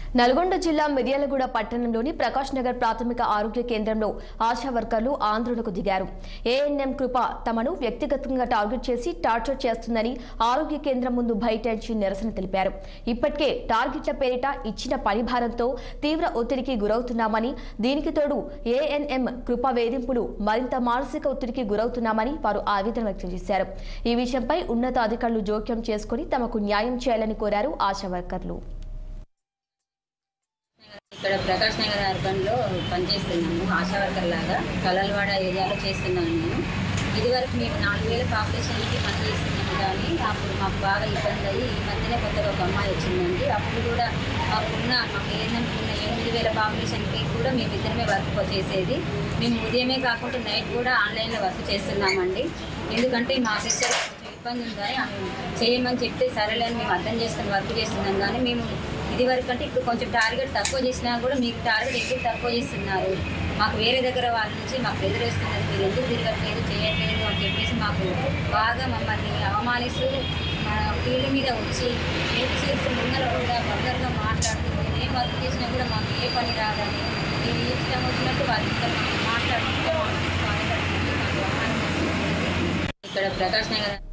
నల్గొండ జిల్లా మిర్యాలగూడ పట్టణంలోని ప్రకాష్ నగర్ ప్రాథమిక ఆరోగ్య కేంద్రంలో ఆశా వర్కర్లు ఆందోళనకు దిగారు ఏఎన్ఎం కృప తమను వ్యక్తిగతంగా టార్గెట్ చేసి టార్చర్ చేస్తుందని ఆరోగ్య కేంద్రం ముందు బైఠాయించి నిరసన తెలిపారు ఇప్పటికే టార్గెట్ల పేరిట ఇచ్చిన పని భారంతో తీవ్ర ఒత్తిడికి గురవుతున్నామని దీనికి తోడు ఏఎన్ఎం కృప వేధింపులు మరింత మానసిక ఒత్తిడికి గురవుతున్నామని వారు ఆవేదన వ్యక్తం చేశారు ఈ విషయంపై ఉన్నతాధికారులు జోక్యం చేసుకుని తమకు న్యాయం చేయాలని కోరారు ఆశా వర్కర్లు ఇక్కడ ప్రకాష్ నగర్ అర్బన్లో పనిచేస్తున్నాము ఆశా వర్కర్ లాగా కలల్వాడ ఏరియాలో చేస్తున్నాను నేను ఇదివరకు మేము నాలుగు వేల పాపులేషన్కి పనిచేస్తున్నాము కానీ అప్పుడు మాకు బాగా ఇబ్బంది అయ్యి ఈ మధ్యనే కొత్తగా ఒక అమ్మాయి వచ్చిందండి అప్పుడు కూడా మాకున్న మాకు ఏంటంటే ఉన్న ఎనిమిది వేల పాపులేషన్కి కూడా మేము ఇద్దరమే వర్క్ చేసేది మేము ఉదయమే కాకుండా నైట్ కూడా ఆన్లైన్లో వర్క్ చేస్తున్నామండి ఎందుకంటే మా సిస్టర్ కొంచెం ఇబ్బంది ఉందని ఆమె చేయమని చెప్తే సరేలే అని మేము అర్థం చేసుకొని వర్క్ చేస్తున్నాం కానీ మేము ఇది వరకు అంటే ఇప్పుడు కొంచెం టార్గెట్ తక్కువ చేసినా కూడా మీకు టార్గెట్ ఎక్కువ తక్కువ చేస్తున్నారు మాకు వేరే దగ్గర వాళ్ళ నుంచి మాకు ఎదురేస్తున్నారు మీరు ఎందుకు తిరగట్లేదు చేయట్లేదు అని చెప్పేసి మాకు బాగా మమ్మల్ని అవమానిస్తూ మా ఫీల్డ్ మీద వచ్చి హెల్ప్ చేసి ముందర కూడా బంగారుగా మాట్లాడుతూ మేము ఏ వర్క్ చేసినా కూడా మాకు ఏ పని రాదని మీరు ఇష్టం వచ్చినట్టు వాళ్ళతో మాట్లాడుతుంటే మాకు బాధపడుతుంది. మాకు అవమానం అనిపిస్తుంది. ఇక్కడ ప్రకాష్ నగర్